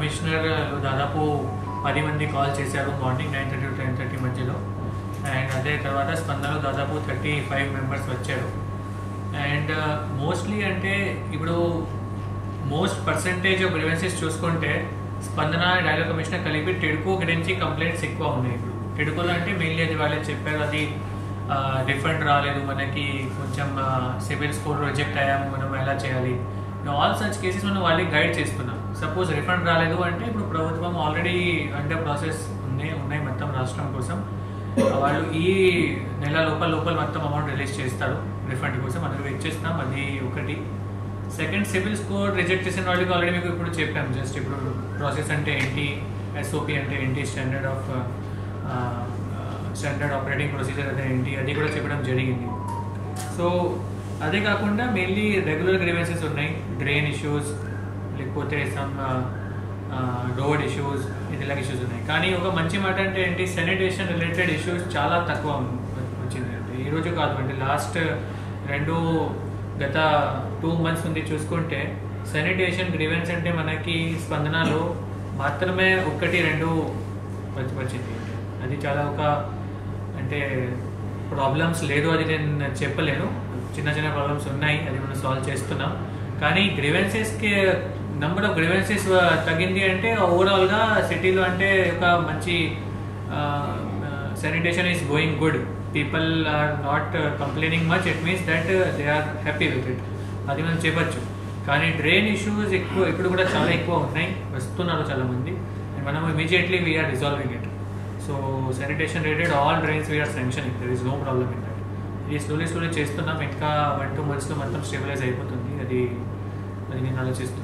commissioner దాదాపు పది మంది కాల్ చేశారు morning nine thirty to ten thirty మధ్యలో అండ్ అదే తర్వాత స్పందనలో దాదాపు థర్టీ ఫైవ్ మెంబర్స్ వచ్చారు అండ్ మోస్ట్లీ అంటే ఇప్పుడు మోస్ట్ పర్సంటేజ్ ఆఫ్ గ్రీవెన్సెస్ చూసుకుంటే స్పందన డైలాగ్ కమిషనర్ కలిపి టెడుకో గురించి కంప్లైంట్స్ ఎక్కువ ఉన్నాయి ఇప్పుడు టెడుకోలో అంటే మెయిన్లీ అది వాళ్ళే చెప్పారు అది రిఫండ్ రాలేదు మనకి కొంచెం సివిల్ స్కోర్ రిజెక్ట్ అయ్యాము మనం ఎలా చేయాలి ఆల్ సచ్ కేసెస్ మనం వాళ్ళకి గైడ్ చేస్తున్నాం సపోజ్ రిఫండ్ రాలేదు అంటే ఇప్పుడు ప్రభుత్వం ఆల్రెడీ అండర్ ప్రాసెస్ ఉన్నాయి ఉన్నాయి మొత్తం రాష్ట్రం కోసం వాళ్ళు ఈ నెల లోపల లోపల మొత్తం అమౌంట్ రిలీజ్ చేస్తారు రిఫండ్ కోసం అందరూ వెయిట్ చేస్తున్నాం అది ఒకటి సెకండ్ సివిల్ స్కోర్ రిజెక్ట్ చేసిన వాళ్ళకి ఆల్రెడీ మీకు ఇప్పుడు చెప్పాం జస్ట్ ఇప్పుడు ప్రాసెస్ అంటే ఏంటి ఎస్ఓపి అంటే ఏంటి standard of standard operating procedure అంటే ఏంటి అది కూడా చెప్పడం జరిగింది సో అదే కాకుండా మెయిన్లీ రెగ్యులర్ గ్రీవెన్సెస్ ఉన్నాయి డ్రైన్ ఇష్యూస్ లేకపోతే సమ్ రోడ్ ఇష్యూస్ ఇదిలాగా ఇష్యూస్ ఉన్నాయి కానీ ఒక మంచి మాట అంటే ఏంటి శానిటేషన్ రిలేటెడ్ ఇష్యూస్ చాలా తక్కువ వచ్చింది అంటే ఈరోజు కాదు అంటే లాస్ట్ రెండు గత టూ మంత్స్ నుండి చూసుకుంటే శానిటేషన్ గ్రీవెన్స్ అంటే మనకి స్పందనలో మాత్రమే ఒకటి రెండు వచ్చి- వచ్చింది అది చాలా ఒక అంటే ప్రాబ్లమ్స్ లేదు అది నేను చెప్పలేను చిన్న చిన్న ప్రాబ్లమ్స్ ఉన్నాయి అది మనం సాల్వ్ చేస్తున్నాం కానీ గ్రీవెన్సెస్కి నెంబర్ ఆఫ్ గ్రీవెన్సెస్ తగ్గింది అంటే ఓవరాల్గా సిటీలో అంటే ఒక మంచి sanitation is going good people are not complaining much it means that they are happy with it అది మనం చెప్పచ్చు కానీ డ్రైన్ ఇష్యూస్ ఎక్కువ ఇప్పుడు కూడా చాలా ఎక్కువ ఉన్నాయి వస్తున్నారు చాలా మంది అండ్ మనం immediately we are resolving it so sanitation related all drains we are sanctioning there is no problem in that ఇది స్లోలీ స్లోలీ చేస్తున్నాం ఇంకా వన్ టూ మంత్స్లో మొత్తం స్టెబిలైజ్ అయిపోతుంది అది అది నేను ఆలోచిస్తున్నాను